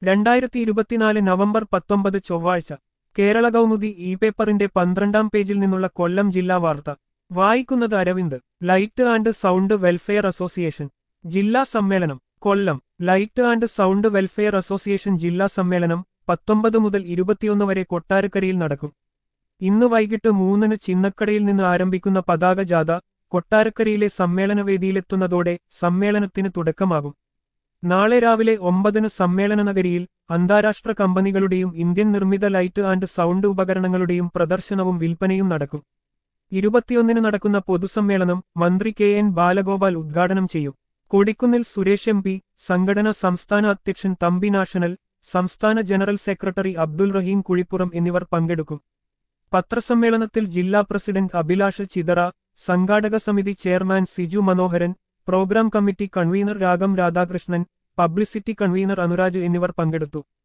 രണ്ടായിരത്തി ഇരുപത്തിനാല് നവംബർ പത്തൊമ്പത് ചൊവ്വാഴ്ച കേരള കൗമുദി ഇ പേപ്പറിന്റെ പന്ത്രണ്ടാം പേജിൽ നിന്നുള്ള കൊല്ലം ജില്ലാ വാർത്ത വായിക്കുന്നത് Aravind light and sound welfare association ജില്ലാ സമ്മേളനം Kollam light and sound welfare association ജില്ലാ സമ്മേളനം പത്തൊമ്പത് മുതൽ ഇരുപത്തിയൊന്ന് വരെ കൊട്ടാരക്കരയിൽ നടക്കും ഇന്ന് വൈകിട്ട് മൂന്നിന് ചിന്നക്കടയിൽ നിന്ന് ആരംഭിക്കുന്ന പതാക ജാഥ കൊട്ടാരക്കരയിലെ സമ്മേളനവേദിയിലെത്തുന്നതോടെ സമ്മേളനത്തിന് തുടക്കമാകും നാളെ രാവിലെ ഒമ്പതിന് സമ്മേളന നഗരിയിൽ അന്താരാഷ്ട്ര കമ്പനികളുടെയും ഇന്ത്യൻ നിർമ്മിത ലൈറ്റ് ആൻഡ് സൗണ്ട് ഉപകരണങ്ങളുടെയും പ്രദർശനവും വിൽപ്പനയും നടക്കും ഇരുപത്തിയൊന്നിന് നടക്കുന്ന പൊതുസമ്മേളനം മന്ത്രി കെ എൻ ബാലഗോപാൽ ഉദ്ഘാടനം ചെയ്യും കൊടിക്കുന്നിൽ സുരേഷ് എം പി സംഘടന സംസ്ഥാന അധ്യക്ഷൻ തമ്പി നാഷണൽ സംസ്ഥാന ജനറൽ സെക്രട്ടറി അബ്ദുൽ റഹീം കുഴിപ്പുറം എന്നിവർ പങ്കെടുക്കും പത്രസമ്മേളനത്തിൽ ജില്ലാ പ്രസിഡന്റ് അഭിലാഷ് ചിതറ സംഘാടക സമിതി chairman Siju Manoharan programme committee convener Ragam Radhakrishnan publicity convener Anuraj എന്നിവർ പങ്കെടുത്തു